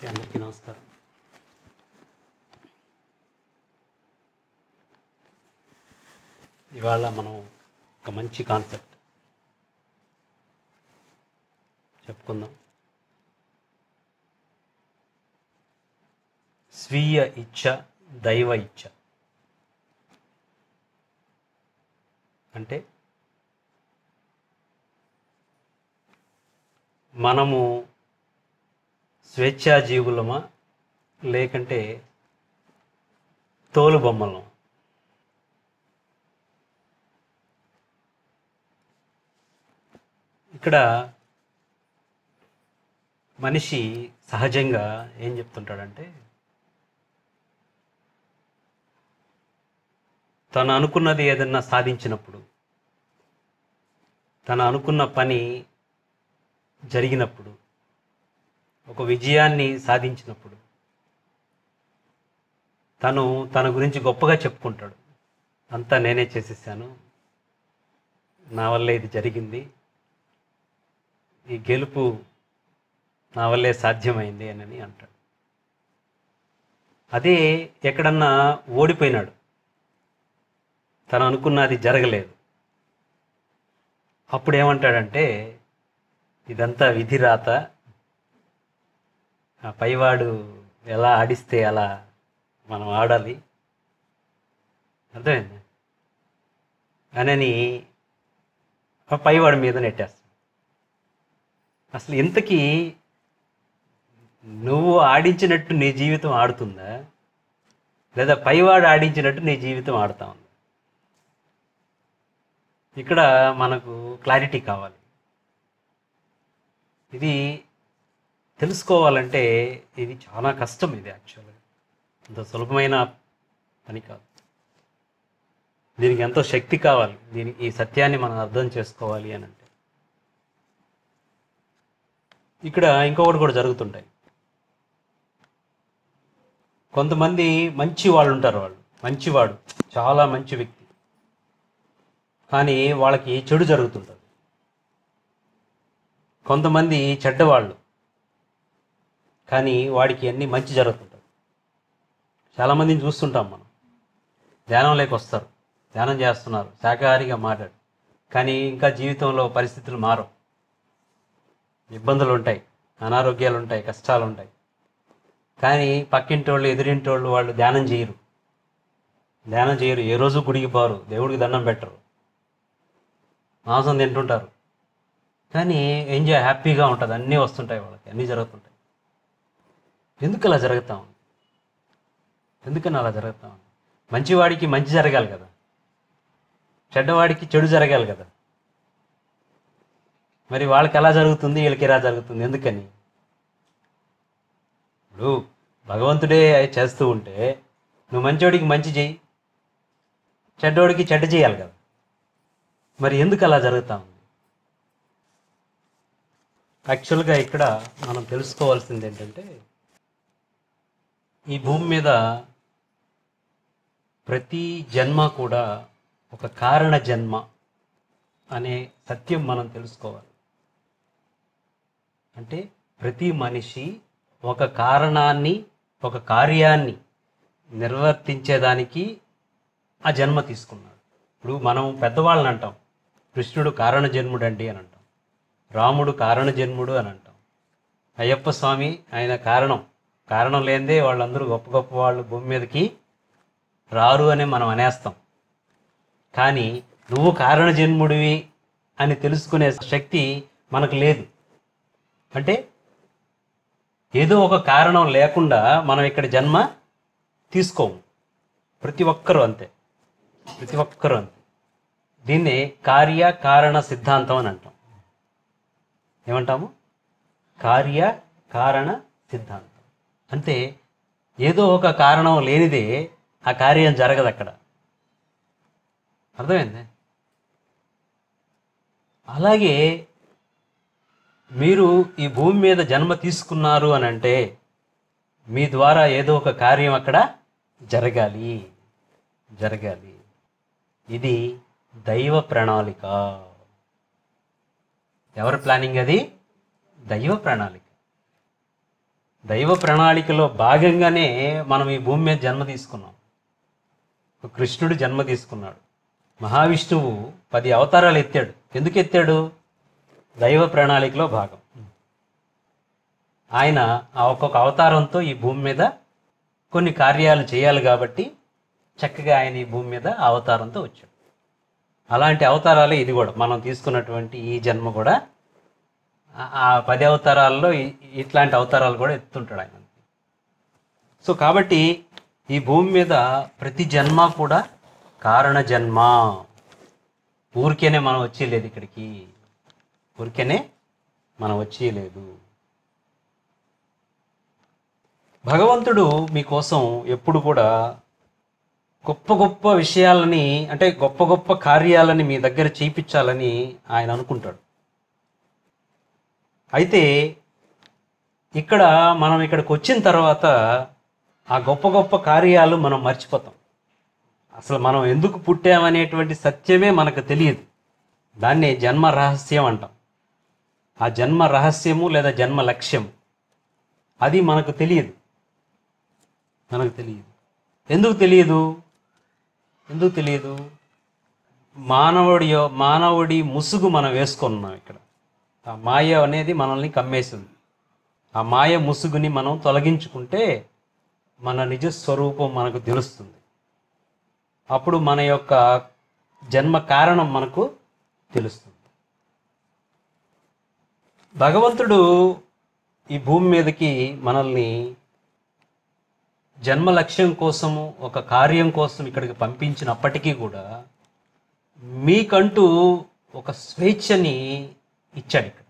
అందరికీ నమస్కారం ఇవాళ మనం ఒక మంచి కాన్సెప్ట్ చెప్పుకుందాం స్వీయ ఇచ్ఛ దైవ ఇచ్ఛ అంటే మనము స్వేచ్ఛా జీవులమా లేకంటే తోలు బొమ్మలం ఇక్కడ మనిషి సహజంగా ఏం చెప్తుంటాడంటే తను అనుకున్నది ఏదన్నా సాధించినప్పుడు తను అనుకున్న పని జరిగినప్పుడు ఒక విజయాన్ని సాధించినప్పుడు తను తన గురించి గొప్పగా చెప్పుకుంటాడు అంతా నేనే చేసేసాను నా వల్లే ఇది జరిగింది ఈ గెలుపు నా వల్లే సాధ్యమైంది అని అంటాడు అదే ఎక్కడన్నా ఓడిపోయినాడు తను అనుకున్నది జరగలేదు అప్పుడు ఏమంటాడంటే ఇదంతా విధి రాత ఆ పైవాడు ఎలా ఆడిస్తే అలా మనం ఆడాలి అర్థమైంది అనని ఆ పైవాడి మీద నెట్టేస్తాడు అసలు ఇంతకీ నువ్వు ఆడించినట్టు నీ జీవితం ఆడుతుందా లేదా పైవాడు ఆడించినట్టు నీ జీవితం ఆడుతా ఉందా ఇక్కడ మనకు క్లారిటీ కావాలి ఇది తెలుసుకోవాలంటే ఇది చాలా కష్టం ఇది యాక్చువల్గా అంత సులభమైన పని కాదు దీనికి ఎంతో శక్తి కావాలి దీనికి ఈ సత్యాన్ని మనం అర్థం చేసుకోవాలి అని అంటే ఇక్కడ ఇంకొకటి కూడా జరుగుతుంటాయి కొంతమంది మంచి వాళ్ళు ఉంటారు వాళ్ళు మంచివాడు చాలా మంచి వ్యక్తి కానీ వాళ్ళకి చెడు జరుగుతుంటుంది కొంతమంది చెడ్డవాళ్ళు కానీ వాడికి అన్నీ మంచి జరుగుతుంటుంది చాలామందిని చూస్తుంటాం మనం ధ్యానంలోకి వస్తారు ధ్యానం చేస్తున్నారు శాకాహారిగా మాట్లాడు కానీ ఇంకా జీవితంలో పరిస్థితులు మారవు ఇబ్బందులు ఉంటాయి అనారోగ్యాలు ఉంటాయి కష్టాలు ఉంటాయి కానీ పక్కింటి వాళ్ళు ఎదురింటి వాళ్ళు వాళ్ళు ధ్యానం చేయరు ధ్యానం చేయరు ఏ రోజు గుడికి పోరు దేవుడికి దండం పెట్టరు మాంసం తింటుంటారు కానీ ఎంజాయ్ హ్యాపీగా ఉంటుంది అన్నీ వస్తుంటాయి వాళ్ళకి అన్నీ జరుగుతుంటాయి ఎందుకు అలా జరుగుతా ఉంది ఎందుకని అలా జరుగుతా ఉంది మంచివాడికి మంచి జరగాలి కదా చెడ్డవాడికి చెడు జరగాలి కదా మరి వాళ్ళకి ఎలా జరుగుతుంది వీళ్ళకి ఎలా జరుగుతుంది ఎందుకని ఇప్పుడు భగవంతుడే చేస్తూ ఉంటే నువ్వు మంచివాడికి మంచి చెయ్యి చెడ్డవాడికి చెడ్డ చేయాలి కదా మరి ఎందుకు అలా జరుగుతా ఉంది యాక్చువల్గా ఇక్కడ మనం తెలుసుకోవాల్సింది ఏంటంటే ఈ భూమి మీద ప్రతి జన్మ కూడా ఒక కారణ జన్మ అనే సత్యం మనం తెలుసుకోవాలి అంటే ప్రతి మనిషి ఒక కారణాన్ని ఒక కార్యాన్ని నిర్వర్తించేదానికి ఆ జన్మ తీసుకున్నాడు ఇప్పుడు మనం పెద్దవాళ్ళని అంటాం కృష్ణుడు కారణ జన్ముడు అండి అని అంటాం రాముడు కారణ జన్ముడు అని అంటాం అయ్యప్ప స్వామి ఆయన కారణం కారణం లేనిదే వాళ్ళందరూ గొప్ప గొప్ప వాళ్ళు భూమి మీదకి రారు అని మనం అనేస్తాం కానీ నువ్వు కారణ జన్ముడివి అని తెలుసుకునే శక్తి మనకు లేదు అంటే ఏదో ఒక కారణం లేకుండా మనం ఇక్కడ జన్మ తీసుకోము ప్రతి ఒక్కరూ అంతే ప్రతి ఒక్కరూ అంతే దీన్నే కార్య కారణ సిద్ధాంతం అని అంటాం ఏమంటాము కార్య కారణ సిద్ధాంతం అంటే ఏదో ఒక కారణం లేనిదే ఆ కార్యం జరగదు అక్కడ అర్థమైంది అలాగే మీరు ఈ భూమి మీద జన్మ తీసుకున్నారు అని అంటే మీ ద్వారా ఏదో ఒక కార్యం అక్కడ జరగాలి జరగాలి ఇది దైవ ప్రణాళిక ఎవరి ప్లానింగ్ అది దైవ ప్రణాళిక దైవ ప్రణాళికలో భాగంగానే మనం ఈ భూమి మీద జన్మ తీసుకున్నాం ఒక కృష్ణుడు జన్మ తీసుకున్నాడు మహావిష్ణువు పది అవతారాలు ఎత్తాడు ఎందుకు ఎత్తాడు దైవ ప్రణాళికలో భాగం ఆయన ఆ ఒక్కొక్క అవతారంతో ఈ భూమి మీద కొన్ని కార్యాలు చేయాలి కాబట్టి చక్కగా ఆయన ఈ భూమి మీద ఆ అవతారంతో వచ్చాడు అలాంటి అవతారాలే ఇది కూడా మనం తీసుకున్నటువంటి ఈ జన్మ కూడా ఆ- ఆ పది అవతారాల్లో ఇ- ఇట్లాంటి అవతారాలు కూడా ఎత్తుంటాడు ఆయన సో కాబట్టి ఈ భూమి మీద ప్రతి జన్మ కూడా కారణ జన్మ ఊరికేనే మనం వచ్చేయలేదు ఇక్కడికి ఊరికేనే మనం వచ్చేయలేదు భగవంతుడు మీకోసం ఎప్పుడు కూడా గొప్ప గొప్ప విషయాలని అంటే గొప్ప గొప్ప కార్యాలని మీ దగ్గర చేయించాలని ఆయన అనుకుంటాడు అయితే ఇక్కడ మనం ఇక్కడికి వచ్చిన తర్వాత ఆ గొప్ప గొప్ప కార్యాలు మనం మర్చిపోతాం అసలు మనం ఎందుకు పుట్టామనేటువంటి సత్యమే మనకు తెలియదు దాన్నే జన్మ రహస్యం అంటాం ఆ జన్మ రహస్యము లేదా జన్మ లక్ష్యం అది మనకు తెలియదు మనకు తెలియదు ఎందుకు తెలియదు ఎందుకు తెలియదు మానవుడి యొ- మానవుడి ముసుగు మనం వేసుకున్నాం ఇక్కడ ఆ మాయ అనేది మనల్ని కమ్మేసింది ఆ మాయ ముసుగుని మనం తొలగించుకుంటే మన నిజ స్వరూపం మనకు తెలుస్తుంది అప్పుడు మన యొక్క జన్మ కారణం మనకు తెలుస్తుంది భగవంతుడు ఈ భూమి మీదకి మనల్ని జన్మ లక్ష్యం కోసము ఒక కార్యం కోసం ఇక్కడికి పంపించినప్పటికీ కూడా మీకంటూ ఒక స్వేచ్ఛని ఇచ్చాడు ఇక్కడ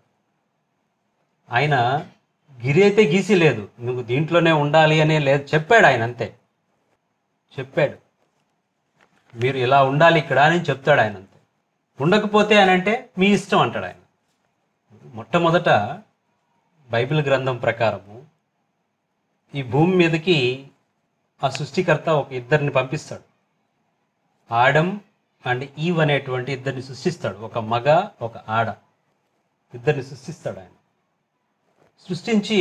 ఆయన గిరైతే గీసి లేదు నువ్వు దీంట్లోనే ఉండాలి అనే లేదు చెప్పాడు ఆయన అంతే చెప్పాడు మీరు ఇలా ఉండాలి ఇక్కడ అని చెప్తాడు ఆయన అంతే ఉండకపోతే అని అంటే మీ ఇష్టం అంటాడు ఆయన మొట్టమొదట బైబిల్ గ్రంథం ప్రకారము ఈ భూమి మీదకి ఆ సృష్టికర్త ఒక ఇద్దరిని పంపిస్తాడు ఆడం అండ్ ఈవ్ అనేటువంటి ఇద్దరిని సృష్టిస్తాడు ఒక మగ ఒక ఆడ ఇద్దరిని సృష్టిస్తాడు ఆయన సృష్టించి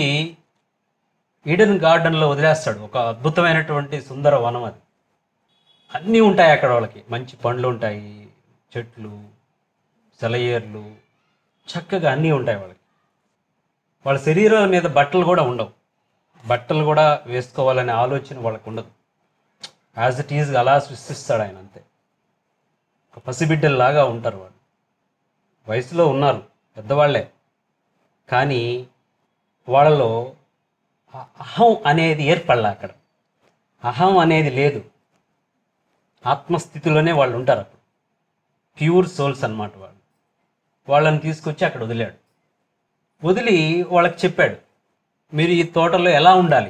ఈడెన్ గార్డెన్లో వదిలేస్తాడు ఒక అద్భుతమైనటువంటి సుందర వనం అది అన్నీ ఉంటాయి అక్కడ వాళ్ళకి మంచి పండ్లు ఉంటాయి చెట్లు సెలయేర్లు చక్కగా అన్నీ ఉంటాయి వాళ్ళకి వాళ్ళ శరీరాల మీద బట్టలు కూడా ఉండవు బట్టలు కూడా వేసుకోవాలనే ఆలోచన వాళ్ళకు ఉండదు యాజ్ ఇట్ ఈజ్ అలా సృష్టిస్తాడు ఆయన అంతే ఒక పసిబిడ్డల్లాగా ఉంటారు వాళ్ళు వయసులో ఉన్నారు పెద్దవాళ్లే కానీ వాళ్ళలో ఆ అహం అనేది ఏర్పడలే అక్కడ అహం అనేది లేదు ఆత్మస్థితిలోనే వాళ్ళు ఉంటారు అప్పుడు ప్యూర్ సోల్స్ అన్నమాట వాళ్ళు వాళ్ళని తీసుకొచ్చి అక్కడ వదిలాడు వదిలి వాళ్ళకి చెప్పాడు మీరు ఈ తోటలో ఎలా ఉండాలి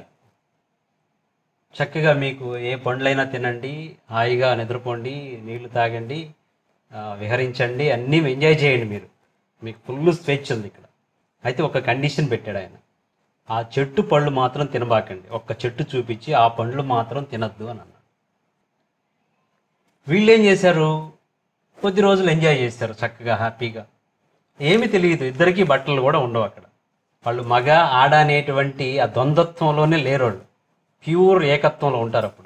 చక్కగా మీకు ఏ పండ్లైనా తినండి హాయిగా నిద్రపోండి నీళ్లు తాగండి ఆ, విహరించండి అన్నీ ఎంజాయ్ చేయండి మీరు మీకు ఫుల్ స్వేచ్ఛ ఉంది ఇక్కడ అయితే ఒక కండిషన్ పెట్టాడు ఆయన ఆ చెట్టు పళ్ళు మాత్రం తినబాకండి ఒక్క చెట్టు చూపించి ఆ పండ్లు మాత్రం తినద్దు అని అన్నాడు వీళ్ళు ఏం చేశారు కొద్ది రోజులు ఎంజాయ్ చేశారు చక్కగా హ్యాపీగా ఏమీ తెలియదు ఇద్దరికీ బట్టలు కూడా ఉండవు అక్కడ వాళ్ళు మగ ఆడ అనేటువంటి ఆ ద్వంద్వత్వంలోనే లేరు వాళ్ళు ప్యూర్ ఏకత్వంలో ఉంటారు అప్పుడు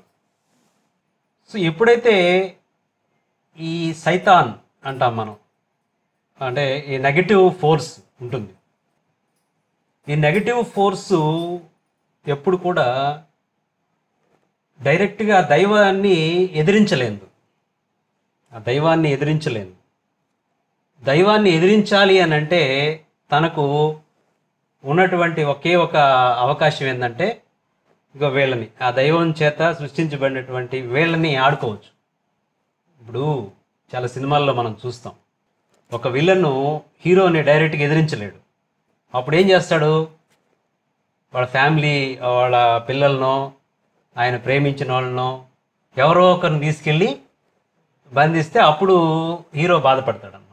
సో ఎప్పుడైతే ఈ సైతాన్ అంటాం మనం అంటే ఈ నెగటివ్ ఫోర్స్ ఉంటుంది ఈ నెగటివ్ ఫోర్సు ఎప్పుడు కూడా డైరెక్ట్గా దైవాన్ని ఎదిరించలేదు ఆ దైవాన్ని ఎదిరించలేదు దైవాన్ని ఎదిరించాలి అని అంటే తనకు ఉన్నటువంటి ఒకే ఒక అవకాశం ఏంటంటే ఇక వీళ్ళని ఆ దైవం చేత సృష్టించబడినటువంటి వీళ్ళని ఆడుకోవచ్చు ఇప్పుడు చాలా సినిమాల్లో మనం చూస్తాం ఒక విలన్ను హీరోని డైరెక్ట్గా ఎదిరించలేడు అప్పుడు ఏం చేస్తాడు వాళ్ళ ఫ్యామిలీ వాళ్ళ పిల్లలనో ఆయన ప్రేమించిన వాళ్ళనో ఎవరో ఒకరిని తీసుకెళ్ళి బంధిస్తే అప్పుడు హీరో బాధపడతాడు అనమాట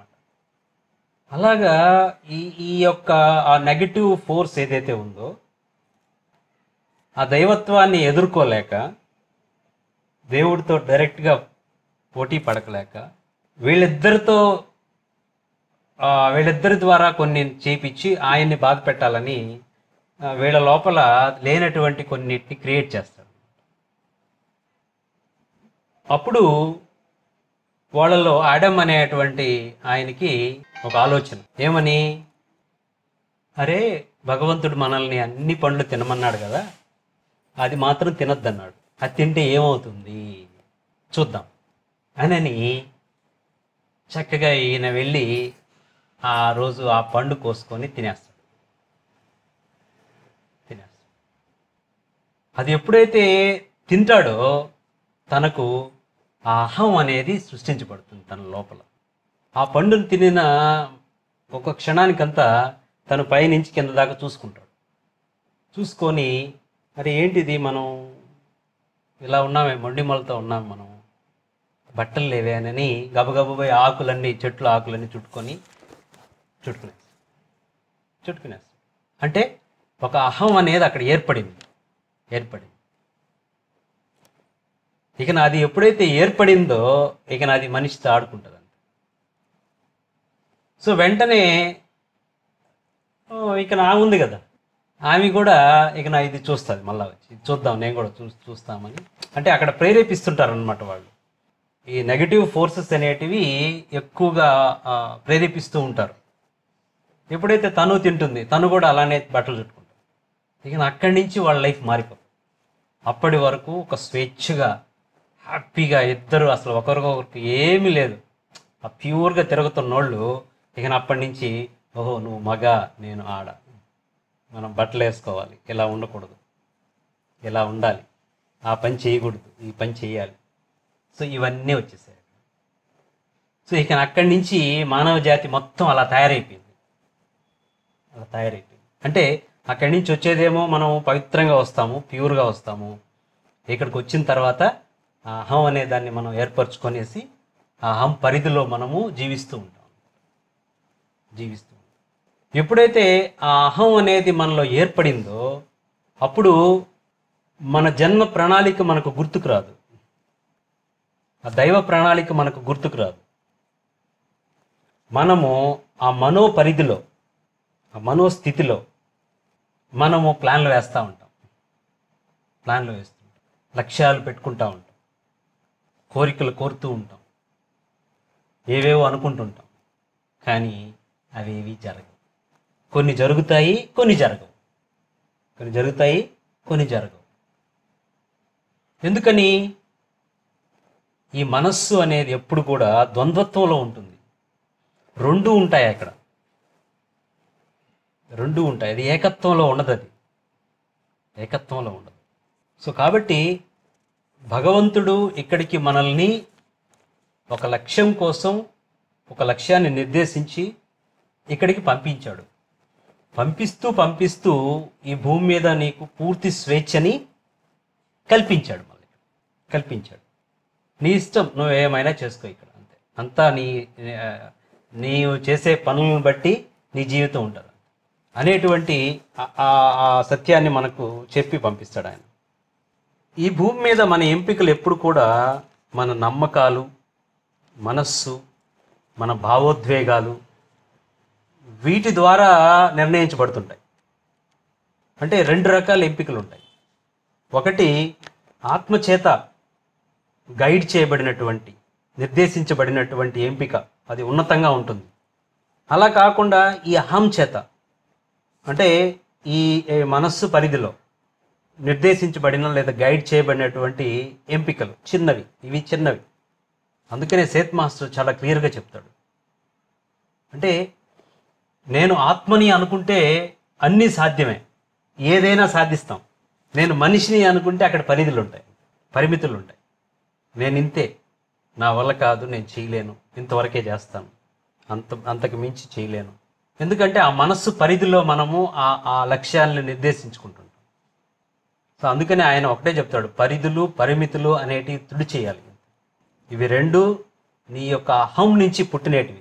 అలాగా ఈ ఈ యొక్క ఆ నెగటివ్ ఫోర్స్ ఏదైతే ఉందో ఆ దైవత్వాన్ని ఎదుర్కోలేక దేవుడితో డైరెక్ట్గా పోటీ పడకలేక వీళ్ళిద్దరితో ఆ, వీళ్ళిద్దరి ద్వారా కొన్ని చేపించి ఆయన్ని బాధ పెట్టాలని ఆ, వీళ్ళ లోపల లేనటువంటి కొన్నిటిని క్రియేట్ చేస్తాడు అప్పుడు వాళ్ళలో ఆడమ్ అనేటువంటి ఆయనకి ఒక ఆలోచన ఏమని అరే భగవంతుడు మనల్ని అన్ని పండ్లు తినమన్నాడు కదా అది మాత్రం తినొద్దన్నాడు అది తింటే ఏమవుతుంది చూద్దాం అనని చక్కగా ఈయన వెళ్ళి ఆ రోజు ఆ పండు కోసుకొని తినేస్తాడు తినేస్తాడు అది ఎప్పుడైతే తింటాడో తనకు ఆ అహం అనేది సృష్టించబడుతుంది తన లోపల ఆ పండును తినిన ఒక క్షణానికంతా తను పైనుంచి కింద దాకా చూసుకుంటాడు చూసుకొని అరే ఏంటిది మనం ఇలా ఉన్నామే మొండిమలతో ఉన్నాం మనం బట్టలు లేవే అని గబగబపోయి ఆకులన్నీ చెట్లు ఆకులన్నీ చుట్టుకొని చుట్టుకునేస్తాడు చుట్టుకునేస్తాడు అంటే ఒక అహం అనేది అక్కడ ఏర్పడింది ఏర్పడింది ఇక నాది ఎప్పుడైతే ఏర్పడిందో ఇక నాది మనిషితో ఆడుకుంటుంది అంతే సో వెంటనే "ఓ, ఇక నా ఉంది కదా ఆమె కూడా ఇక నా ఇది చూస్తుంది మళ్ళీ వచ్చి ఇది చూద్దాం నేను కూడా చూ చూస్తామని అంటే అక్కడ ప్రేరేపిస్తుంటారు అనమాట వాళ్ళు ఈ నెగటివ్ ఫోర్సెస్ అనేటివి ఎక్కువగా ఆ, ప్రేరేపిస్తూ ఉంటారు ఎప్పుడైతే తను తింటుంది తను కూడా అలానే బట్టలు చుట్టుకుంటుంది ఇక అక్కడి నుంచి వాళ్ళ లైఫ్ మారిపోతుంది అప్పటి వరకు ఒక స్వేచ్ఛగా హ్యాపీగా ఇద్దరు అసలు ఒకరికొకరికి ఏమీ లేదు ఆ ప్యూర్గా తిరుగుతున్నోళ్ళు ఇక అప్పటి నుంచి ఓహో నువ్వు మగ నేను ఆడ మనం బట్టలు వేసుకోవాలి ఇలా ఉండకూడదు ఇలా ఉండాలి ఆ పని చేయకూడదు ఈ పని చేయాలి సో ఇవన్నీ వచ్చేసాయి సో ఇక అక్కడి నుంచి మానవ జాతి మొత్తం అలా తయారైపోయింది అలా తయారైపోయింది అంటే అక్కడి నుంచి వచ్చేదేమో మనం పవిత్రంగా వస్తాము ప్యూర్గా వస్తాము ఇక్కడికి వచ్చిన తర్వాత ఆ అహం అనే దాన్ని మనం ఏర్పరచుకొనేసి ఆ అహం పరిధిలో మనము జీవిస్తూ ఉంటాం జీవిస్తూ ఉంటాం. ఎప్పుడైతే ఆ అహం అనేది మనలో ఏర్పడిందో అప్పుడు మన జన్మ ప్రణాళిక మనకు గుర్తుకు రాదు ఆ దైవ ప్రణాళిక మనకు గుర్తుకు రాదు మనము ఆ మనో పరిధిలో ఆ మనోస్థితిలో మనము ప్లాన్లు వేస్తూ ఉంటాం ప్లాన్లు వేస్తుంటాం లక్ష్యాలు పెట్టుకుంటూ ఉంటాం కోరికలు కోరుతూ ఉంటాం ఏవేవో అనుకుంటుంటాం కానీ అవేవి జరగవు కొన్ని జరుగుతాయి కొన్ని జరగవు కొన్ని జరుగుతాయి కొన్ని జరగవు ఎందుకని ఈ మనస్సు అనేది ఎప్పుడు కూడా ద్వంద్వత్వంలో ఉంటుంది రెండు ఉంటాయి అక్కడ రెండు ఉంటాయి అది ఏకత్వంలో ఉండదు అది ఏకత్వంలో ఉండదు సో కాబట్టి భగవంతుడు ఇక్కడికి మనల్ని ఒక లక్ష్యం కోసం ఒక లక్ష్యాన్ని నిర్దేశించి ఇక్కడికి పంపించాడు పంపిస్తూ పంపిస్తూ ఈ భూమి మీద నీకు పూర్తి స్వేచ్ఛని కల్పించాడు మళ్ళీ కల్పించాడు నీ ఇష్టం నువ్వు ఏమైనా చేసుకో ఇక్కడ అంతే అంతా నీ ఆ, నీవు చేసే పనులను బట్టి నీ జీవితం ఉంటుంది అనేటువంటి ఆ- ఆ- ఆ సత్యాన్ని మనకు చెప్పి పంపిస్తాడు ఆయన ఈ భూమి మీద మన ఎంపికలు ఎప్పుడు కూడా మన నమ్మకాలు మనస్సు మన భావోద్వేగాలు వీటి ద్వారా నిర్ణయించబడుతుంటాయి అంటే రెండు రకాల ఎంపికలు ఉంటాయి ఒకటి ఆత్మచేత గైడ్ చేయబడినటువంటి నిర్దేశించబడినటువంటి ఎంపిక అది ఉన్నతంగా ఉంటుంది అలా కాకుండా ఈ అహం చేత అంటే ఈ ఈ మనస్సు పరిధిలో నిర్దేశించబడిన లేదా గైడ్ చేయబడినటువంటి ఎంపికలు చిన్నవి ఇవి చిన్నవి అందుకనే సేత్ మాస్టర్ చాలా క్లియర్గా చెప్తాడు అంటే నేను ఆత్మని అనుకుంటే అన్నీ సాధ్యమే ఏదైనా సాధిస్తాం నేను మనిషిని అనుకుంటే అక్కడ పరిధులు ఉంటాయి పరిమితులు ఉంటాయి నేను ఇంతే నా వల్ల కాదు నేను చేయలేను ఇంతవరకే చేస్తాను అంత అంతకు మించి చేయలేను ఎందుకంటే ఆ మనస్సు పరిధిలో మనము ఆ ఆ లక్ష్యాలను నిర్దేశించుకుంటుంటాం సో అందుకని ఆయన ఒకటే చెప్తాడు పరిధులు పరిమితులు అనేటివి తుడి చేయాలి ఇవి రెండు నీ యొక్క అహం నుంచి పుట్టినేటివి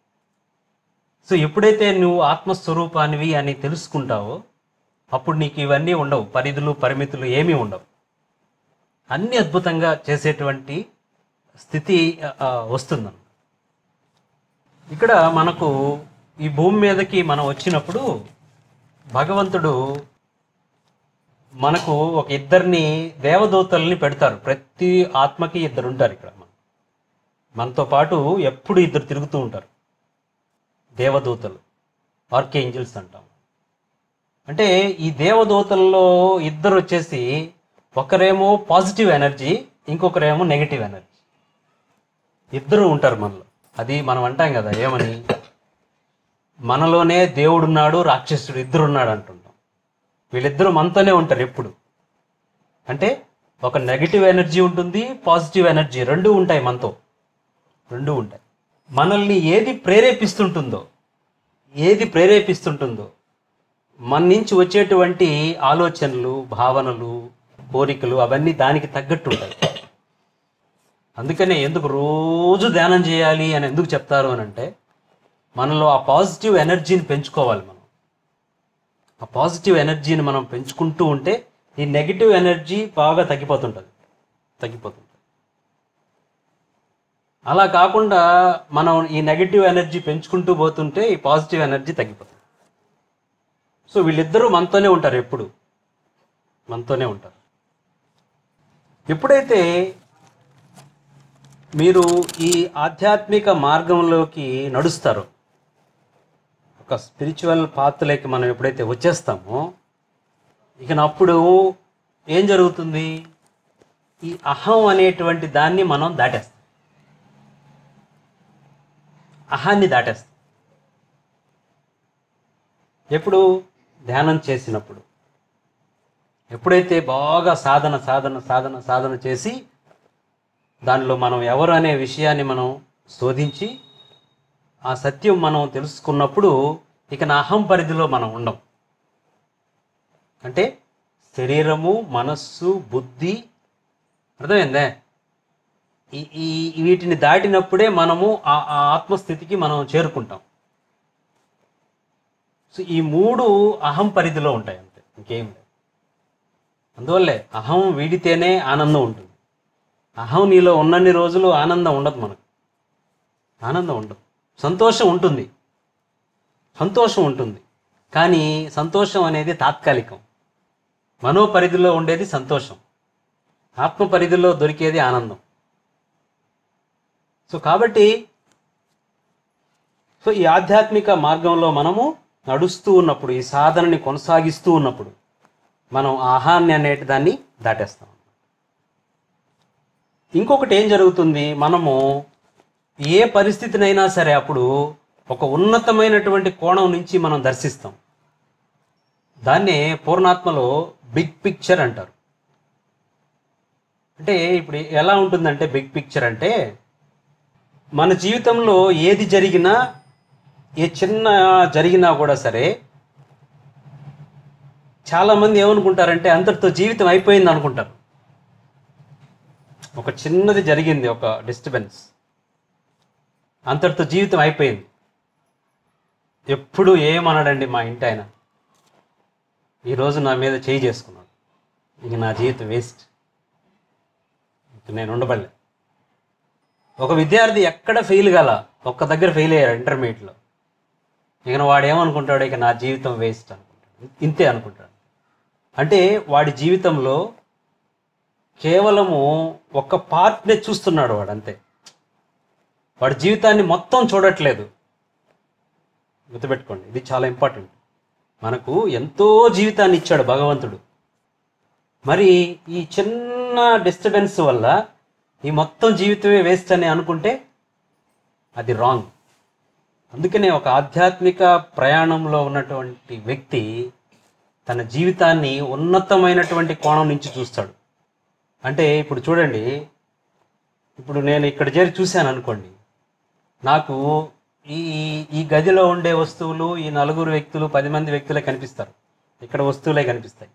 సో ఎప్పుడైతే నువ్వు ఆత్మస్వరూపానివి అని తెలుసుకుంటావో అప్పుడు నీకు ఇవన్నీ ఉండవు పరిధులు పరిమితులు ఏమీ ఉండవు అన్ని అద్భుతంగా చేసేటువంటి స్థితి ఆ, వస్తుందన్నమాట ఇక్కడ మనకు ఈ భూమి మీదకి మనం వచ్చినప్పుడు భగవంతుడు మనకు ఒక ఇద్దరిని దేవదూతల్ని పెడతారు ప్రతి ఆత్మకి ఇద్దరు ఉంటారు ఇక్కడ మన- మనతో పాటు ఎప్పుడు ఇద్దరు తిరుగుతూ ఉంటారు దేవదూతలు ఆర్కేంజల్స్ అంటాం అంటే ఈ దేవదూతల్లో ఇద్దరు వచ్చేసి ఒకరేమో పాజిటివ్ ఎనర్జీ ఇంకొకరేమో నెగిటివ్ ఎనర్జీ ఇద్దరు ఉంటారు మనలో అది మనం అంటాం కదా ఏమని మనలోనే దేవుడున్నాడు రాక్షసుడు ఇద్దరు ఉన్నాడు అంటుంటాం వీళ్ళిద్దరూ మనతోనే ఉంటారు ఎప్పుడు అంటే ఒక నెగిటివ్ ఎనర్జీ ఉంటుంది పాజిటివ్ ఎనర్జీ రెండు ఉంటాయి మనతో రెండు ఉంటాయి మనల్ని ఏది ప్రేరేపిస్తుంటుందో ఏది ప్రేరేపిస్తుంటుందో మన నుంచి వచ్చేటువంటి ఆలోచనలు భావనలు కోరికలు అవన్నీ దానికి తగ్గట్టు ఉంటాయి అందుకనే ఎందుకు రోజు ధ్యానం చేయాలి అని ఎందుకు చెప్తారు అని అంటే మనలో ఆ పాజిటివ్ ఎనర్జీని పెంచుకోవాలి మనం ఆ పాజిటివ్ ఎనర్జీని మనం పెంచుకుంటూ ఉంటే ఈ నెగిటివ్ ఎనర్జీ బాగా తగ్గిపోతుంటుంది తగ్గిపోతుంది అలా కాకుండా మనం ఈ నెగిటివ్ ఎనర్జీ పెంచుకుంటూ పోతుంటే ఈ పాజిటివ్ ఎనర్జీ తగ్గిపోతుంది సో వీళ్ళిద్దరూ మనతోనే ఉంటారు ఎప్పుడు మనతోనే ఉంటారు ఎప్పుడైతే మీరు ఈ ఆధ్యాత్మిక మార్గంలోకి నడుస్తారో ఒక స్పిరిచువల్ పాత్రలోకి మనం ఎప్పుడైతే వచ్చేస్తామో ఇక అప్పుడు ఏం జరుగుతుంది ఈ అహం అనేటువంటి దాన్ని మనం దాటేస్తాం అహాన్ని దాటేస్తాం ఎప్పుడు ధ్యానం చేసినప్పుడు ఎప్పుడైతే బాగా సాధన సాధన సాధన సాధన చేసి దానిలో మనం ఎవరు అనే విషయాన్ని మనం శోధించి ఆ సత్యం మనం తెలుసుకున్నప్పుడు ఇక నా అహం పరిధిలో మనం ఉండం అంటే శరీరము మనస్సు బుద్ధి అర్థమైందే ఈ ఈ వీటిని దాటినప్పుడే మనము ఆ ఆ ఆత్మస్థితికి మనం చేరుకుంటాం సో ఈ మూడు అహం పరిధిలో ఉంటాయి అంతే ఇంకేం లేదు అందువల్లే అహం వీడితేనే ఆనందం ఉంటుంది అహం నీలో ఉన్నన్ని రోజులు ఆనందం ఉండదు మనకు ఆనందం ఉండదు సంతోషం ఉంటుంది సంతోషం ఉంటుంది కానీ సంతోషం అనేది తాత్కాలికం మనో పరిధిలో ఉండేది సంతోషం ఆత్మ పరిధిలో దొరికేది ఆనందం సో కాబట్టి సో ఈ ఆధ్యాత్మిక మార్గంలో మనము నడుస్తూ ఉన్నప్పుడు ఈ సాధనని కొనసాగిస్తూ ఉన్నప్పుడు మనం ఆహాన్ని అనేటి దాన్ని దాటేస్తాం ఇంకొకటి ఏం జరుగుతుంది మనము ఏ పరిస్థితినైనా సరే అప్పుడు ఒక ఉన్నతమైనటువంటి కోణం నుంచి మనం దర్శిస్తాం దాన్నే పూర్ణాత్మలో బిగ్ పిక్చర్ అంటారు అంటే ఇప్పుడు ఎలా ఉంటుందంటే బిగ్ పిక్చర్ అంటే మన జీవితంలో ఏది జరిగినా ఏ చిన్న జరిగినా కూడా సరే చాలామంది ఏమనుకుంటారంటే అంతటితో జీవితం అయిపోయింది అనుకుంటారు ఒక చిన్నది జరిగింది ఒక డిస్టర్బెన్స్ అంతటితో జీవితం అయిపోయింది ఎప్పుడు ఏమనడండి మా ఇంటి ఆయన ఈరోజు నా మీద చేయి చేసుకున్నాడు ఇంక నా జీవితం వేస్ట్ ఇంక నేను ఉండబడలే ఒక విద్యార్థి ఎక్కడ ఫెయిల్ గల ఒక్క దగ్గర ఫెయిల్ అయ్యాడు ఇంటర్మీడియట్లో ఇక వాడు ఏమనుకుంటాడు ఇక నా జీవితం వేస్ట్ అనుకుంటాడు ఇంతే అనుకుంటాడు అంటే వాడి జీవితంలో కేవలము ఒక పార్ట్నే చూస్తున్నాడు వాడు అంతే వాడి జీవితాన్ని మొత్తం చూడట్లేదు గుర్తుపెట్టుకోండి ఇది చాలా ఇంపార్టెంట్ మనకు ఎంతో జీవితాన్ని ఇచ్చాడు భగవంతుడు మరి ఈ చిన్న డిస్టర్బెన్స్ వల్ల ఈ మొత్తం జీవితమే వేస్ట్ అని అనుకుంటే అది రాంగ్ అందుకనే ఒక ఆధ్యాత్మిక ప్రయాణంలో ఉన్నటువంటి వ్యక్తి తన జీవితాన్ని ఉన్నతమైనటువంటి కోణం నుంచి చూస్తాడు అంటే ఇప్పుడు చూడండి ఇప్పుడు నేను ఇక్కడ చేరి చూశాను అనుకోండి నాకు ఈ ఈ గదిలో ఉండే వస్తువులు ఈ నలుగురు వ్యక్తులు పది మంది వ్యక్తులే కనిపిస్తారు ఇక్కడ వస్తువులే కనిపిస్తాయి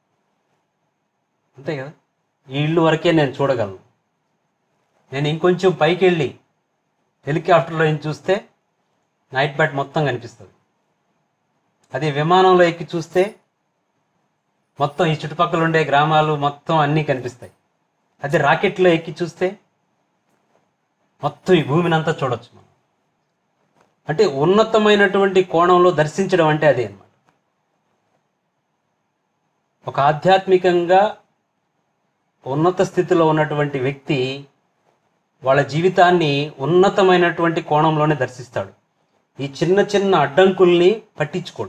అంతే కదా ఈ ఇల్లు వరకే నేను చూడగలను నేను ఇంకొంచెం పైకి వెళ్ళి హెలికాప్టర్లో ఏం చూస్తే నైట్ బ్యాట్ మొత్తం కనిపిస్తుంది అదే విమానంలో ఎక్కి చూస్తే మొత్తం ఈ చుట్టుపక్కల ఉండే గ్రామాలు మొత్తం అన్నీ కనిపిస్తాయి అదే రాకెట్లో ఎక్కి చూస్తే మొత్తం ఈ భూమిని అంతా చూడొచ్చు మనం అంటే ఉన్నతమైనటువంటి కోణంలో దర్శించడం అంటే అదే అన్నమాట ఒక ఆధ్యాత్మికంగా ఉన్నత స్థితిలో ఉన్నటువంటి వ్యక్తి వాళ్ళ జీవితాన్ని ఉన్నతమైనటువంటి కోణంలోనే దర్శిస్తాడు ఈ చిన్న చిన్న అడ్డంకుల్ని పట్టించుకోడు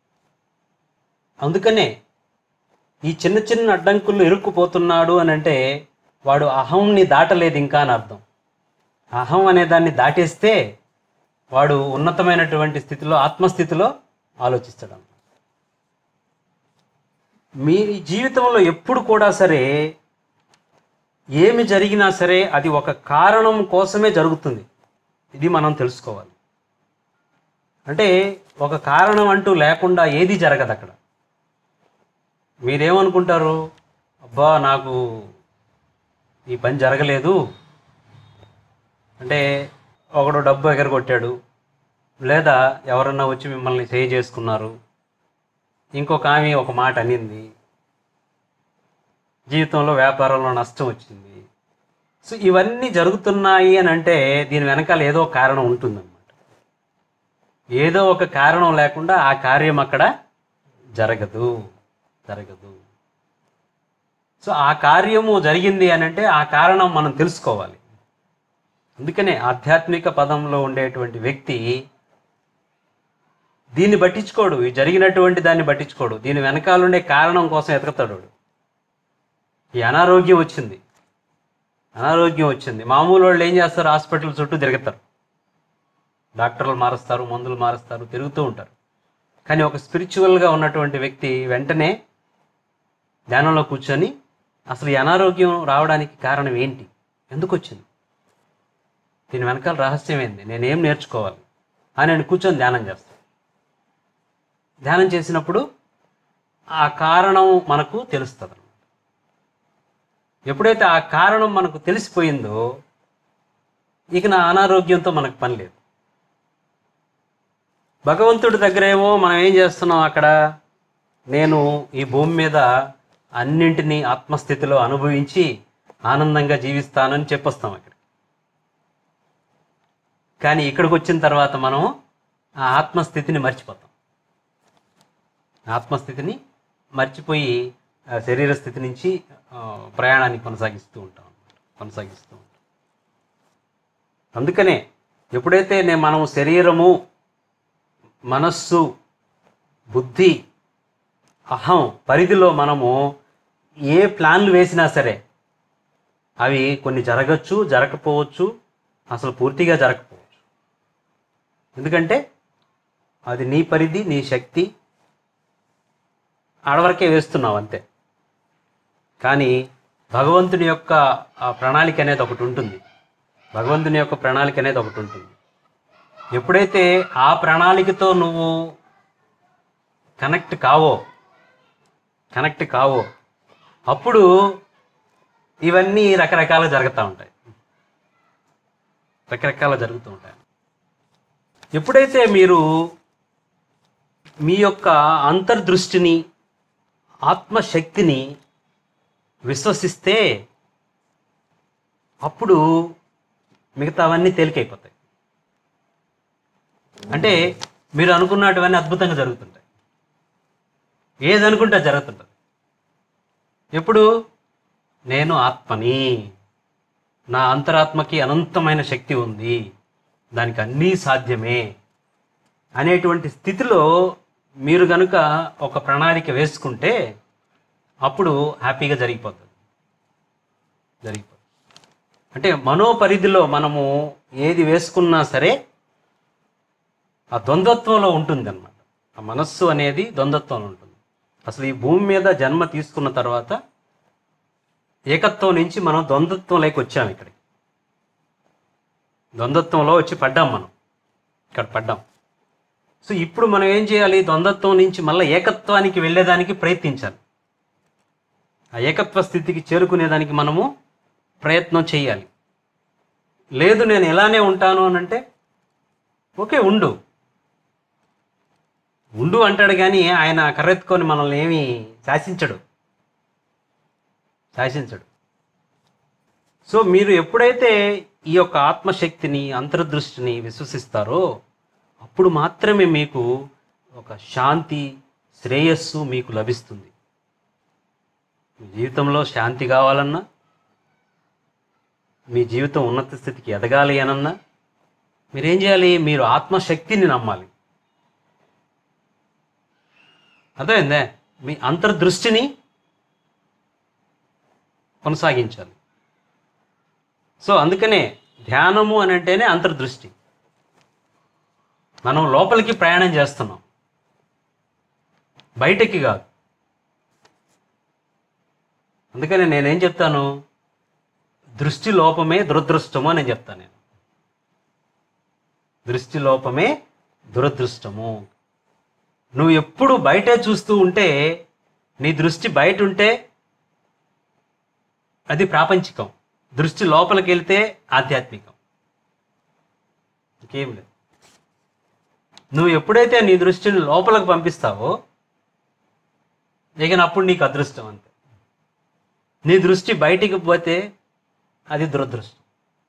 అందుకనే ఈ చిన్న చిన్న అడ్డంకులు ఇరుక్కుపోతున్నాడు అని అంటే వాడు అహంని దాటలేదు ఇంకా అని అర్థం అహం అనే దాన్ని దాటేస్తే వాడు ఉన్నతమైనటువంటి స్థితిలో ఆత్మస్థితిలో ఆలోచిస్తాడు అన్నమాట. మీ జీవితంలో ఎప్పుడు కూడా సరే ఏమి జరిగినా సరే అది ఒక కారణం కోసమే జరుగుతుంది ఇది మనం తెలుసుకోవాలి అంటే ఒక కారణం అంటూ లేకుండా ఏది జరగదు అక్కడ మీరేమనుకుంటారు అబ్బా నాకు ఈ పని జరగలేదు అంటే ఒకడు డబ్బు ఎగరగొట్టాడు లేదా ఎవరన్నా వచ్చి మిమ్మల్ని సేవ్ చేసుకున్నారు ఇంకొక ఆమె ఒక మాట అనింది జీవితంలో వ్యాపారంలో నష్టం వచ్చింది సో ఇవన్నీ జరుగుతున్నాయి అని అంటే దీని వెనకాల ఏదో ఒక కారణం ఉంటుందన్నమాట ఏదో ఒక కారణం లేకుండా ఆ కార్యం అక్కడ జరగదు జరగదు సో ఆ కార్యము జరిగింది అని అంటే ఆ కారణం మనం తెలుసుకోవాలి అందుకనే ఆధ్యాత్మిక పదంలో ఉండేటువంటి వ్యక్తి దీన్ని పట్టించుకోడు ఈ జరిగినటువంటి దాన్ని పట్టించుకోడు దీని వెనకాల ఉండే కారణం కోసం ఎతకతాడు వాడు. ఈ అనారోగ్యం వచ్చింది అనారోగ్యం వచ్చింది మామూలు వాళ్ళు ఏం చేస్తారు హాస్పిటల్ చుట్టూ తిరుగుతారు డాక్టర్లు మారుస్తారు మందులు మారుస్తారు తిరుగుతూ ఉంటారు కానీ ఒక స్పిరిచువల్గా ఉన్నటువంటి వ్యక్తి వెంటనే ధ్యానంలో కూర్చొని అసలు ఈ అనారోగ్యం రావడానికి కారణం ఏంటి ఎందుకు వచ్చింది దీని వెనకాల రహస్యం ఏంది నేనేం నేర్చుకోవాలి అని నేను కూర్చొని ధ్యానం చేస్తాను ధ్యానం చేసినప్పుడు ఆ కారణం మనకు తెలుస్తుంది అన్నమాట. ఎప్పుడైతే ఆ కారణం మనకు తెలిసిపోయిందో ఇక నా అనారోగ్యంతో మనకు పని లేదు భగవంతుడి దగ్గరేమో మనం ఏం చేస్తున్నాం అక్కడ నేను ఈ భూమి మీద అన్నింటినీ ఆత్మస్థితిలో అనుభవించి ఆనందంగా జీవిస్తానని చెప్పొస్తాం అక్కడ కానీ ఇక్కడికి వచ్చిన తర్వాత మనం ఆ ఆత్మస్థితిని మర్చిపోతాం ఆత్మస్థితిని మర్చిపోయి ఆ శరీర స్థితి నుంచి ఆ, ప్రయాణాన్ని కొనసాగిస్తూ ఉంటాం అన్నమాట. కొనసాగిస్తూ ఉంటాం అందుకనే ఎప్పుడైతే నేను మనం శరీరము మనస్సు బుద్ధి అహం పరిధిలో మనము ఏ ప్లాన్లు వేసినా సరే అవి కొన్ని జరగచ్చు జరగకపోవచ్చు అసలు పూర్తిగా జరగకపోవచ్చు ఎందుకంటే అది నీ పరిధి నీ శక్తి ఆడవరకే వేస్తున్నావు అంతే కానీ భగవంతుని యొక్క ఆ ప్రణాళిక అనేది ఒకటి ఉంటుంది భగవంతుని యొక్క ప్రణాళిక అనేది ఒకటి ఉంటుంది ఎప్పుడైతే ఆ ప్రణాళికతో నువ్వు కనెక్ట్ కావో కనెక్ట్ కావో అప్పుడు ఇవన్నీ రకరకాలుగా జరుగుతూ ఉంటాయి రకరకాల జరుగుతూ ఉంటాయి ఎప్పుడైతే మీరు మీ యొక్క అంతర్దృష్టిని ఆత్మశక్తిని విశ్వసిస్తే అప్పుడు మిగతావన్నీ తేలికైపోతాయి అంటే మీరు అనుకున్నటువన్నీ అద్భుతంగా జరుగుతుంటాయి ఏది అనుకుంటే అది జరుగుతుంటుంది ఎప్పుడు నేను ఆత్మని నా అంతరాత్మకి అనంతమైన శక్తి ఉంది దానికి అన్నీ సాధ్యమే అనేటువంటి స్థితిలో మీరు గనుక ఒక ప్రణాళిక వేసుకుంటే అప్పుడు హ్యాపీగా జరిగిపోతుంది జరిగిపోతుంది అంటే మనోపరిధిలో మనము ఏది వేసుకున్నా సరే ఆ ద్వంద్వత్వంలో ఉంటుంది అనమాట ఆ మనస్సు అనేది ద్వంద్వత్వంలో ఉంటుంది అసలు ఈ భూమి మీద జన్మ తీసుకున్న తర్వాత ఏకత్వం నుంచి మనం ద్వంద్వత్వంలోకి వచ్చాం ఇక్కడికి ద్వంద్వత్వంలో వచ్చి పడ్డాం మనం ఇక్కడ పడ్డాం సో ఇప్పుడు మనం ఏం చేయాలి ద్వంద్వత్వం నుంచి మళ్ళీ ఏకత్వానికి వెళ్ళేదానికి ప్రయత్నించాలి ఆ ఏకత్వ స్థితికి చేరుకునేదానికి మనము ప్రయత్నం చేయాలి లేదు నేను ఇలానే ఉంటాను అని అంటే ఓకే ఉండు ఉండు అంటాడు కానీ ఆయన కర్రెత్తుకొని మనల్ని ఏమీ శాసించడు శాసించడు సో మీరు ఎప్పుడైతే ఈ యొక్క ఆత్మశక్తిని అంతర్దృష్టిని విశ్వసిస్తారో అప్పుడు మాత్రమే మీకు ఒక శాంతి శ్రేయస్సు మీకు లభిస్తుంది మీ జీవితంలో శాంతి కావాలన్నా మీ జీవితం ఉన్నత స్థితికి ఎదగాలి అనన్నా మీరేం చేయాలి మీరు ఆత్మశక్తిని నమ్మాలి అర్థమైందే మీ అంతర్దృష్టిని కొనసాగించాలి సో అందుకనే ధ్యానము అని అంటేనే అంతర్దృష్టి మనం లోపలికి ప్రయాణం చేస్తున్నాం బయటకి కాదు అందుకని నేనేం చెప్తాను దృష్టి లోపమే దురదృష్టము అని నేను చెప్తాను నేను దృష్టి లోపమే దురదృష్టము నువ్వు ఎప్పుడు బయటే చూస్తూ ఉంటే నీ దృష్టి బయట ఉంటే అది ప్రాపంచికం దృష్టి లోపలికి వెళ్తే ఆధ్యాత్మికం ఇంకేం లేదు నువ్వు ఎప్పుడైతే నీ దృష్టిని లోపలికి పంపిస్తావో ఇక అప్పుడు నీకు అదృష్టం అంతే నీ దృష్టి బయటికి పోతే అది దురదృష్టం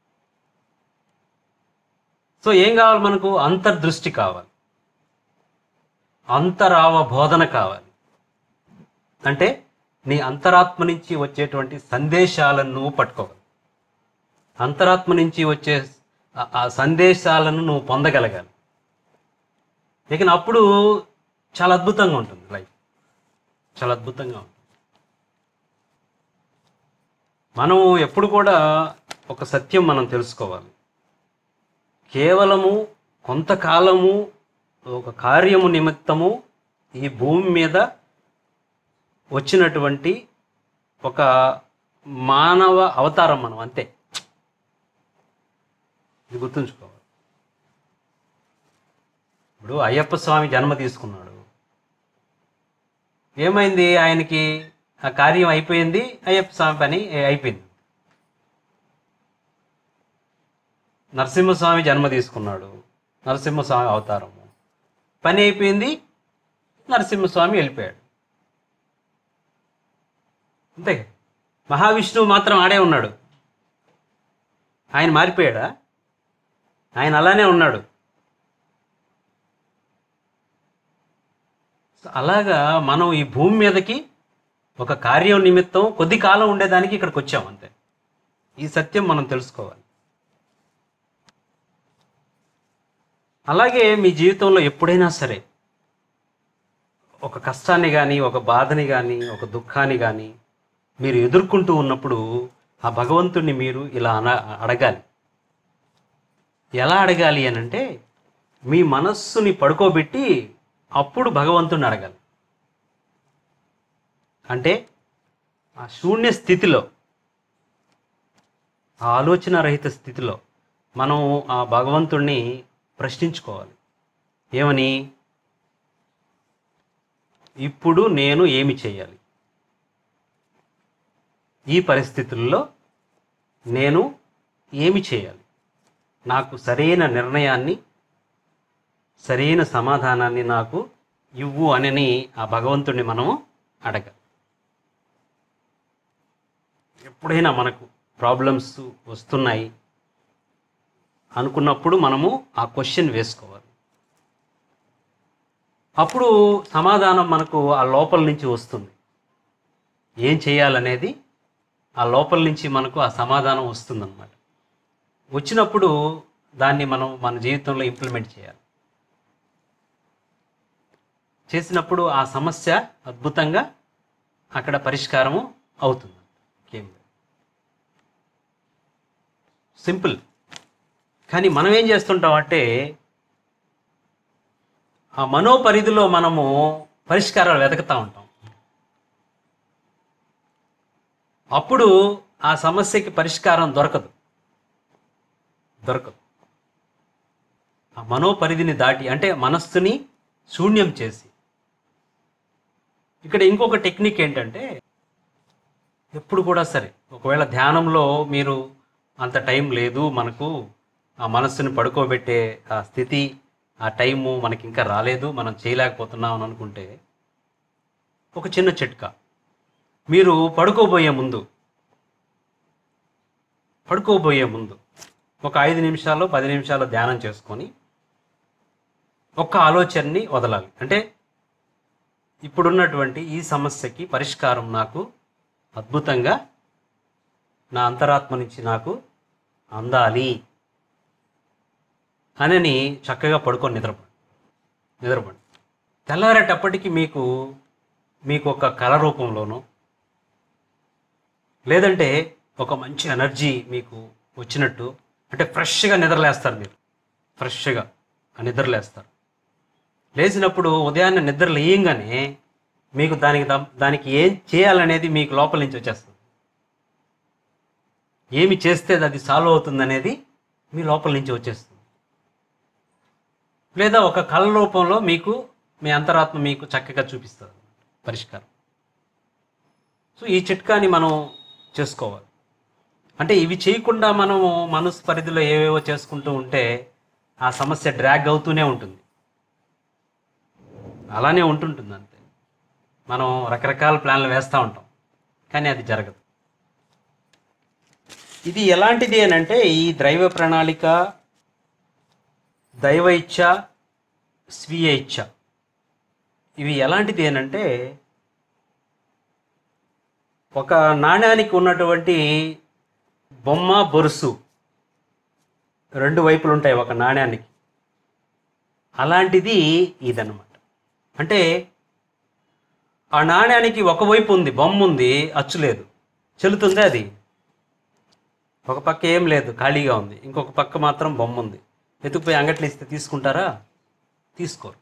సో ఏం కావాలి మనకు అంతర్దృష్టి కావాలి అంతరావ బోధన కావాలి అంటే నీ అంతరాత్మ నుంచి వచ్చేటువంటి సందేశాలను నువ్వు పట్టుకోవాలి అంతరాత్మ నుంచి వచ్చే ఆ- ఆ సందేశాలను నువ్వు పొందగలగాలి ఇక అప్పుడు చాలా అద్భుతంగా ఉంటుంది లైఫ్ చాలా అద్భుతంగా ఉంటుంది మనం ఎప్పుడు కూడా ఒక సత్యం మనం తెలుసుకోవాలి కేవలము కొంతకాలము ఒక కార్యము నిమిత్తము ఈ భూమి మీద వచ్చినటువంటి ఒక మానవ అవతారం మనం అంతే ఇది గుర్తుంచుకోవాలి ఇప్పుడు అయ్యప్ప స్వామి జన్మ తీసుకున్నాడు ఏమైంది ఆయనకి ఆ కార్యం అయిపోయింది అయ్యప్ప స్వామి పని అయిపోయింది నరసింహస్వామి జన్మ తీసుకున్నాడు నరసింహస్వామి అవతారము పని అయిపోయింది నరసింహస్వామి వెళ్ళిపోయాడు అంతే మహావిష్ణువు మాత్రం ఆడే ఉన్నాడు ఆయన మారిపోయాడా ఆయన అలానే ఉన్నాడు సో అలాగా మనం ఈ భూమి మీదకి ఒక కార్యం నిమిత్తం కొద్ది కాలం ఉండేదానికి ఇక్కడికి వచ్చాం అంతే ఈ సత్యం మనం తెలుసుకోవాలి అలాగే మీ జీవితంలో ఎప్పుడైనా సరే ఒక కష్టాన్ని కానీ ఒక బాధని కానీ ఒక దుఃఖాన్ని కానీ మీరు ఎదుర్కొంటూ ఉన్నప్పుడు ఆ భగవంతుణ్ణి మీరు ఇలా అన అడగాలి ఎలా అడగాలి అని అంటే మీ మనస్సుని పడుకోబెట్టి అప్పుడు భగవంతుణ్ణి అడగాలి అంటే ఆ శూన్య స్థితిలో ఆ ఆలోచన రహిత స్థితిలో మనం ఆ భగవంతుణ్ణి ప్రశ్నించుకోవాలి ఏమని ఇప్పుడు నేను ఏమి చేయాలి ఈ పరిస్థితుల్లో నేను ఏమి చేయాలి నాకు సరైన నిర్ణయాన్ని సరైన సమాధానాన్ని నాకు ఇవ్వు అని ఆ భగవంతుడిని మనము అడగాలి ఎప్పుడైనా మనకు ప్రాబ్లమ్స్ వస్తున్నాయి అనుకున్నప్పుడు మనము ఆ క్వశ్చన్ వేసుకోవాలి అప్పుడు సమాధానం మనకు ఆ లోపల నుంచి వస్తుంది ఏం చేయాలనేది ఆ లోపల నుంచి మనకు ఆ సమాధానం వస్తుందన్నమాట వచ్చినప్పుడు దాన్ని మనం మన జీవితంలో ఇంప్లిమెంట్ చేయాలి చేసినప్పుడు ఆ సమస్య అద్భుతంగా అక్కడ పరిష్కారము అవుతుంది ఇంకేం లేదు. సింపుల్ కానీ మనం ఏం చేస్తుంటాం అంటే ఆ మనోపరిధిలో మనము పరిష్కారాలు వెతుకుతూ ఉంటాం అప్పుడు ఆ సమస్యకి పరిష్కారం దొరకదు దొరకదు ఆ మనోపరిధిని దాటి అంటే మనస్సుని శూన్యం చేసి ఇక్కడ ఇంకొక టెక్నిక్ ఏంటంటే ఎప్పుడు కూడా సరే ఒకవేళ ధ్యానంలో మీరు అంత టైం లేదు మనకు ఆ మనస్సుని పడుకోబెట్టే ఆ స్థితి ఆ టైము మనకి ఇంకా రాలేదు మనం చేయలేకపోతున్నాం అని అనుకుంటే ఒక చిన్న చిట్కా మీరు పడుకోబోయే ముందు పడుకోబోయే ముందు ఒక ఐదు నిమిషాలు పది నిమిషాలు ధ్యానం చేసుకొని ఒక్క ఆలోచనని వదలాలి అంటే ఇప్పుడున్నటువంటి ఈ సమస్యకి పరిష్కారం నాకు అద్భుతంగా నా అంతరాత్మ నుంచి నాకు అందాలి అనని చక్కగా పడుకొని నిద్రపడి నిద్రపడి తెల్లారేటప్పటికి మీకు మీకు ఒక కళ రూపంలోనో లేదంటే ఒక మంచి ఎనర్జీ మీకు వచ్చినట్టు అంటే ఫ్రెష్గా నిద్రలేస్తారు మీరు ఫ్రెష్గా ఆ నిద్రలేస్తారు లేచినప్పుడు ఉదయాన్నే నిద్ర లేయంగానే మీకు దానికి దా- దానికి ఏం చేయాలనేది మీకు లోపల నుంచి వచ్చేస్తుంది ఏమి చేస్తే అది సాల్వ్ అవుతుంది అనేది మీ లోపల నుంచి వచ్చేస్తుంది లేదా ఒక కళ రూపంలో మీకు మీ అంతరాత్మ మీకు చక్కగా చూపిస్తుంది పరిష్కారం సో ఈ చిట్కాని మనం చేసుకోవాలి అంటే ఇవి చేయకుండా మనము మనసు పరిధిలో ఏవేవో చేసుకుంటూ ఉంటే ఆ సమస్య డ్రాగ్ అవుతూనే ఉంటుంది అలానే ఉంటుంటుంది అంతే మనం రకరకాల ప్లాన్లు వేస్తూ ఉంటాం కానీ అది జరగదు ఇది ఎలాంటిది అని అంటే ఈ దైవ ప్రణాళిక దైవ ఇచ్ఛ స్వీయ ఇచ్ఛ ఇవి ఎలాంటిది అని అంటే ఒక నాణ్యానికి ఉన్నటువంటి బొమ్మ బొరుసు రెండు వైపులు ఉంటాయి ఒక నాణ్యానికి అలాంటిది ఇదన్నమాట అంటే ఆ నాణ్యానికి ఒకవైపు ఉంది బొమ్మ ఉంది అచ్చు లేదు చెల్లుతుంది అది ఒక పక్క ఏం లేదు ఖాళీగా ఉంది ఇంకొక పక్క మాత్రం బొమ్మ ఉంది ఎత్తుకుపోయి అంగట్లో ఇస్తే తీసుకుంటారా తీసుకోరు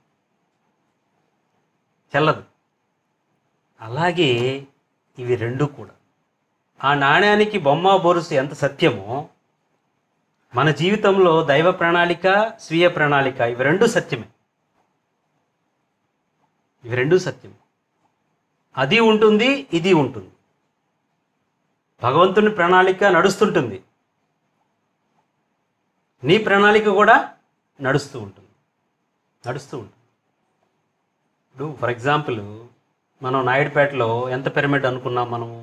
చెల్లదు అలాగే ఇవి రెండు కూడా ఆ నాణ్యానికి బొమ్మ బొరుసు ఎంత సత్యమో మన జీవితంలో దైవ ప్రణాళిక స్వీయ ప్రణాళిక ఇవి రెండు సత్యమే ఇవి రెండు సత్యం అది ఉంటుంది ఇది ఉంటుంది భగవంతుని ప్రణాళిక నడుస్తుంటుంది నీ ప్రణాళిక కూడా నడుస్తూ ఉంటుంది నడుస్తూ ఉంటుంది ఇప్పుడు ఫర్ ఎగ్జాంపుల్ మనం నాయుడుపేటలో ఎంత పిరమిడ్ అనుకున్నాం మనము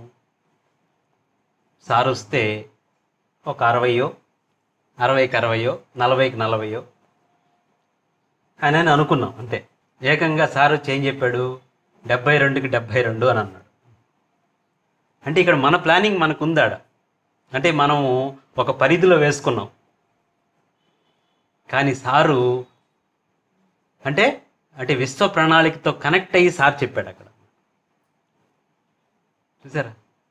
సార్ వస్తే ఒక అరవయో అరవైకి అరవయో నలభైకి నలభయో అని అని అనుకున్నాం అంతే ఏకంగా సారు వచ్చి ఏం చెప్పాడు డెబ్బై రెండుకి డెబ్బై రెండు అని అన్నాడు అంటే ఇక్కడ మన ప్లానింగ్ మనకు ఉందాడ అంటే మనము ఒక పరిధిలో వేసుకున్నాం కానీ సారు అంటే అంటే విశ్వ ప్రణాళికతో కనెక్ట్ అయ్యి సార్ చెప్పాడు అక్కడ చూసారా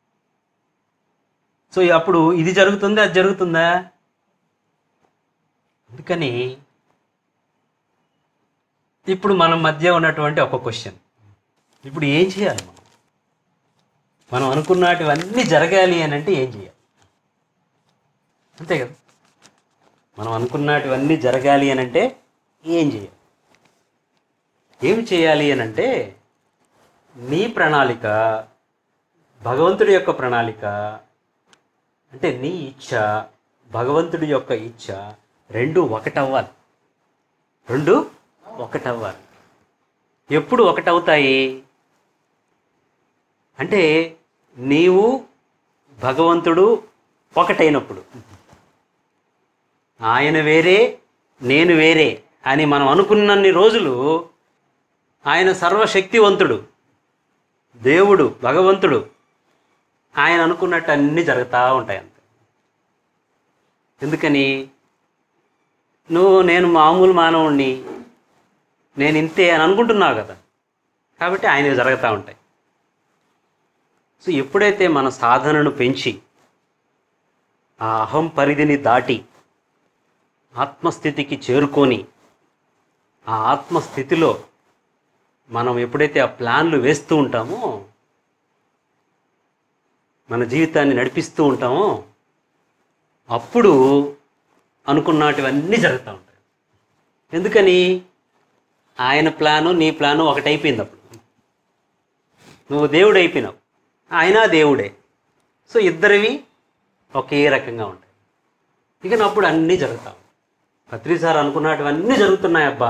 సో అప్పుడు ఇది జరుగుతుంది అది జరుగుతుందా అందుకని ఇప్పుడు మన మధ్య ఉన్నటువంటి ఒక క్వశ్చన్ ఇప్పుడు ఏం చేయాలి మనం మనం అనుకున్నటివన్నీ జరగాలి అని అంటే ఏం చేయాలి అంతే కదా మనం అనుకున్నటివన్నీ జరగాలి అని అంటే ఏం చేయాలి ఏం చేయాలి అని అంటే నీ ప్రణాళిక భగవంతుడి యొక్క ప్రణాళిక అంటే నీ ఇచ్ఛ భగవంతుడి యొక్క ఇచ్ఛ రెండు ఒకటవ్వాలి రెండు ఒకటవ్వాలి ఎప్పుడు ఒకటవుతాయి అంటే నీవు భగవంతుడు ఒకటైనప్పుడు ఆయన వేరే నేను వేరే అని మనం అనుకున్నన్ని రోజులు ఆయన సర్వశక్తివంతుడు దేవుడు భగవంతుడు ఆయన అనుకున్నట్టు అన్నీ జరుగుతూ ఉంటాయి అంతే ఎందుకని నువ్వు నేను మామూలు మానవుణ్ణి నేను ఇంతే అని అనుకుంటున్నావు కదా కాబట్టి ఆయన జరుగుతూ ఉంటాయి సో ఎప్పుడైతే మన సాధనను పెంచి ఆ అహం పరిధిని దాటి ఆత్మస్థితికి చేరుకొని ఆ ఆత్మస్థితిలో మనం ఎప్పుడైతే ఆ ప్లాన్లు వేస్తూ ఉంటామో మన జీవితాన్ని నడిపిస్తూ ఉంటామో అప్పుడు అనుకున్నటివన్నీ జరుగుతూ ఉంటాయి ఎందుకని ఆయన ప్లాను నీ ప్లాను ఒకటైపోయింది అప్పుడు నువ్వు దేవుడు అయిపోయినావు ఆయన దేవుడే సో ఇద్దరివి ఒకే రకంగా ఉంటాయి ఇక అప్పుడు అన్నీ జరుగుతావు పత్రి సార్ అనుకున్నటివన్నీ జరుగుతున్నాయి అబ్బా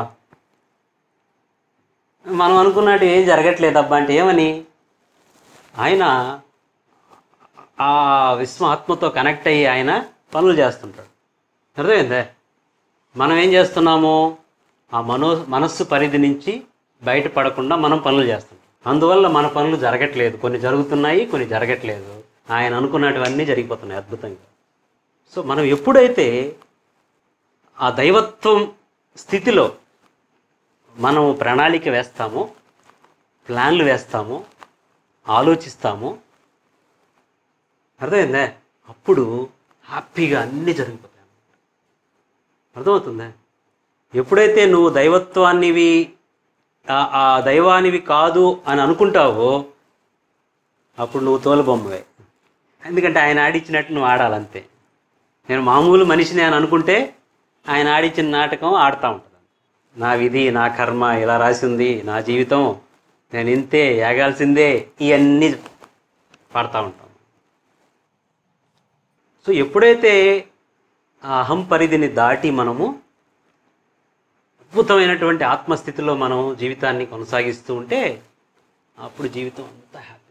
మనం అనుకున్నట్టు ఏం జరగట్లేదు అబ్బా అంటే ఏమని ఆయన ఆ విశ్వ ఆత్మతో కనెక్ట్ అయ్యి ఆయన పనులు చేస్తుంటాడు అర్థమైందే మనం ఏం చేస్తున్నాము ఆ మనో మనస్సు పరిధి నుంచి బయటపడకుండా మనం పనులు చేస్తుంటాం అందువల్ల మన పనులు జరగట్లేదు కొన్ని జరుగుతున్నాయి కొన్ని జరగట్లేదు ఆయన అనుకున్నటువన్నీ జరిగిపోతున్నాయి అద్భుతంగా సో మనం ఎప్పుడైతే ఆ దైవత్వం స్థితిలో మనం ప్రణాళిక వేస్తామో ప్లాన్లు వేస్తామో ఆలోచిస్తామో అర్థమైందా అప్పుడు హ్యాపీగా అన్నీ జరిగిపోతాయి అర్థమవుతుందా ఎప్పుడైతే నువ్వు దైవత్వాన్నివి ఆ- ఆ దైవానివి కాదు అని అనుకుంటావో అప్పుడు నువ్వు తోలుబొమ్మవే ఎందుకంటే ఆయన ఆడిచ్చినట్టు నువ్వు ఆడాలంతే నేను మామూలు మనిషిని అని అనుకుంటే ఆయన ఆడిచ్చిన నాటకం ఆడుతూ ఉంటుంది నా విధి నా కర్మ ఇలా రాసింది నా జీవితం నేను ఇంతే ఏగాల్సిందే ఇవన్నీ పాడుతూ ఉంటాం సో ఎప్పుడైతే ఆ అహం పరిధిని దాటి మనము అద్భుతమైనటువంటి ఆత్మస్థితిలో మనం జీవితాన్ని కొనసాగిస్తూ ఉంటే అప్పుడు జీవితం అంతా హ్యాపీ